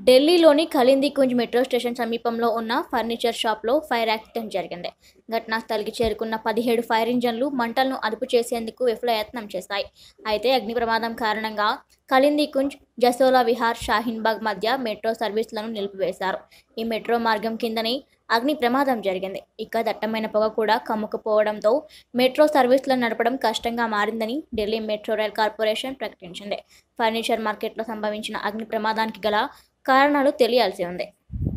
ఢిల్లీలోని ఖలిందీ Kunj metro station సమీపంలో ఉన్న ఫర్నిచర్ షాప్లో ఫైర్ యాక్సిడెంట్ జరిగింది ఘటనా స్థలికి చేరుకున్న పదిహేడు ఫైర్ ఇంజన్లు మంటలను అదుపు చేసేందుకు విఫలయత్నం చేశాయి అయితే అగ్ని ప్రమాదం కారణంగా ఖలిందీ కుంజ్ జసోలా విహార్ షాహీన్ బాగ్ మధ్య మెట్రో సర్వీసులను నిలిపివేశారు ఈ మెట్రో మార్గం కిందనే అగ్ని ప్రమాదం జరిగింది ఇక దట్టమైన పొగ కూడా కమ్ముకుపోవడంతో మెట్రో సర్వీసులను నడపడం కష్టంగా మారిందని ఢిల్లీ మెట్రో రైల్ కార్పొరేషన్ ప్రకటించింది ఫర్నిచర్ మార్కెట్లో సంభవించిన అగ్ని ప్రమాదానికి గల కారణాలు తెలియాల్సి ఉంది